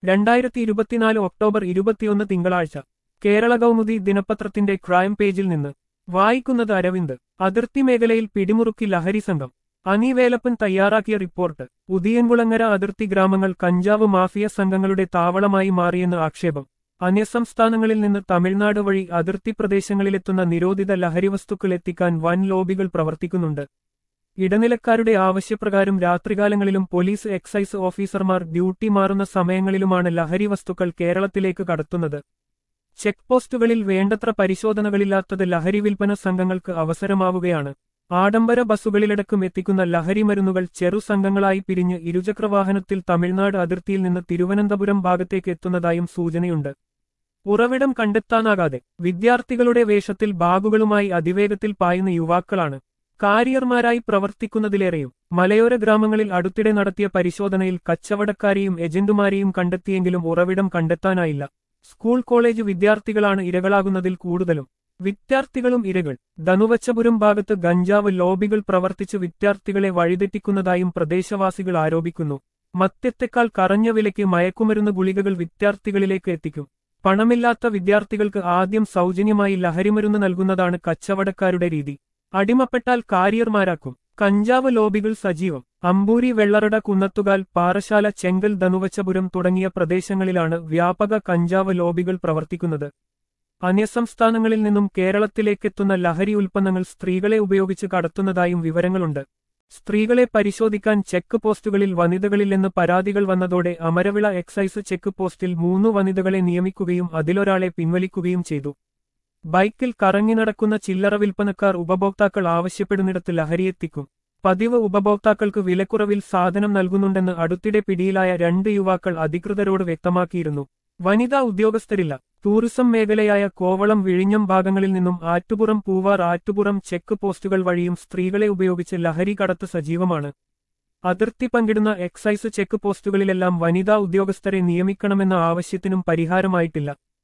രണ്ടായിരത്തി ഇരുപത്തിനാല് ഒക്ടോബർ ഇരുപത്തിയൊന്ന് തിങ്കളാഴ്ച കേരള കൗമുദി ദിനപത്രത്തിന്റെ ക്രൈം പേജിൽ നിന്ന് വായിക്കുന്നത് അരവിന്ദ് അതിർത്തി മേഖലയിൽ പിടിമുറുക്കി ലഹരി സംഘം അനി വേലപ്പൻ തയ്യാറാക്കിയ റിപ്പോർട്ട് ഉദിയൻകുളങ്ങര അതിർത്തി ഗ്രാമങ്ങൾ കഞ്ചാവ് മാഫിയ സംഘങ്ങളുടെ താവളമായി മാറിയെന്ന് ആക്ഷേപം അന്യസംസ്ഥാനങ്ങളിൽ നിന്ന് തമിഴ്നാട് വഴി അതിർത്തി പ്രദേശങ്ങളിലെത്തുന്ന നിരോധിത ലഹരിവസ്തുക്കൾ എത്തിക്കാൻ വൻ ലോബികൾ പ്രവർത്തിക്കുന്നുണ്ട് ഇടനിലക്കാരുടെ ആവശ്യപ്രകാരം രാത്രികാലങ്ങളിലും പോലീസ് എക്സൈസ് ഓഫീസർമാർ ഡ്യൂട്ടി മാറുന്ന സമയങ്ങളിലുമാണ് ലഹരി വസ്തുക്കൾ കേരളത്തിലേക്ക് കടത്തുന്നത് ചെക്ക് പോസ്റ്റുകളിൽ വേണ്ടത്ര പരിശോധനകളില്ലാത്തത് ലഹരി വിൽപ്പന സംഘങ്ങൾക്ക് അവസരമാവുകയാണ് ആഡംബര ബസ്സുകളിലടക്കം എത്തിക്കുന്ന ലഹരി മരുന്നുകൾ ചെറു സംഘങ്ങളായി പിരിഞ്ഞ് ഇരുചക്രവാഹനത്തിൽ തമിഴ്നാട് അതിർത്തിയിൽ നിന്ന് തിരുവനന്തപുരം ഭാഗത്തേക്ക് എത്തുന്നതായും സൂചനയുണ്ട് ഉറവിടം കണ്ടെത്താനാകാതെ വിദ്യാർത്ഥികളുടെ വേഷത്തിൽ ബാഗുകളുമായി അതിവേഗത്തിൽ പായുന്ന യുവാക്കളാണ് കാരിയർമാരായി പ്രവർത്തിക്കുന്നതിലേറെയും മലയോര ഗ്രാമങ്ങളിൽ അടുത്തിടെ നടത്തിയ പരിശോധനയിൽ കച്ചവടക്കാരെയും ഏജന്റുമാരെയും കണ്ടെത്തിയെങ്കിലും ഉറവിടം കണ്ടെത്താനായില്ല സ്കൂൾ കോളേജ് വിദ്യാർത്ഥികളാണ് ഇരകളാകുന്നതിൽ കൂടുതലും വിദ്യാർത്ഥികളും ഇരകൾ ധനുവച്ചപുരം ഭാഗത്ത് ഗഞ്ചാവ് ലോബികൾ പ്രവർത്തിച്ച് വിദ്യാർത്ഥികളെ വഴിതെറ്റിക്കുന്നതായും പ്രദേശവാസികൾ ആരോപിക്കുന്നു മദ്യത്തെക്കാൾ കറഞ്ഞ വിലയ്ക്ക് മയക്കുമരുന്ന് ഗുളികകൾ വിദ്യാർത്ഥികളിലേക്ക് എത്തിക്കും പണമില്ലാത്ത വിദ്യാർത്ഥികൾക്ക് ആദ്യം സൗജന്യമായി ലഹരിമരുന്ന് നൽകുന്നതാണ് കച്ചവടക്കാരുടെ രീതി അടിമപ്പെട്ടാൽ കാരിയർമാരാക്കും കഞ്ചാവ് ലോബികൾ സജീവം അമ്പൂരി വെള്ളറട കുന്നത്തുകാൽ പാറശാല ചെങ്കൽ ധനുവച്ചപുരം തുടങ്ങിയ പ്രദേശങ്ങളിലാണ് വ്യാപക കഞ്ചാവ് ലോബികൾ പ്രവർത്തിക്കുന്നത് അന്യസംസ്ഥാനങ്ങളിൽ നിന്നും കേരളത്തിലേക്കെത്തുന്ന ലഹരി ഉൽപ്പന്നങ്ങൾ സ്ത്രീകളെ ഉപയോഗിച്ച് കടത്തുന്നതായും വിവരങ്ങളുണ്ട് സ്ത്രീകളെ പരിശോധിക്കാൻ ചെക്ക് പോസ്റ്റുകളിൽ വനിതകളില്ലെന്ന് പരാതികൾ വന്നതോടെ അമരവിള എക്സൈസ് ചെക്ക് പോസ്റ്റിൽ മൂന്നു വനിതകളെ നിയമിക്കുകയും അതിലൊരാളെ പിൻവലിക്കുകയും ചെയ്തു ബൈക്കിൽ കറങ്ങി നടക്കുന്ന ചില്ലറ വിൽപ്പനക്കാർ ഉപഭോക്താക്കൾ ആവശ്യപ്പെടുന്നിടത്ത് ലഹരിയെത്തിക്കും പതിവ് ഉപഭോക്താക്കൾക്ക് വിലക്കുറവിൽ സാധനം നൽകുന്നുണ്ടെന്ന് അടുത്തിടെ പിടിയിലായ രണ്ട് യുവാക്കൾ അധികൃതരോട് വ്യക്തമാക്കിയിരുന്നു വനിതാ ഉദ്യോഗസ്ഥരില്ല ടൂറിസം മേഖലയായ കോവളം വിഴിഞ്ഞം ഭാഗങ്ങളിൽ നിന്നും ആറ്റുപുറം പൂവാർ ആറ്റുപുറം ചെക്ക് പോസ്റ്റുകൾ വഴിയും സ്ത്രീകളെ ഉപയോഗിച്ച് ലഹരി കടത്ത് സജീവമാണ് അതിർത്തി പങ്കിടുന്ന എക്സൈസ് ചെക്ക് പോസ്റ്റുകളിലെല്ലാം വനിതാ ഉദ്യോഗസ്ഥരെ നിയമിക്കണമെന്ന ആവശ്യത്തിനും പരിഹാരമായിട്ടില്ല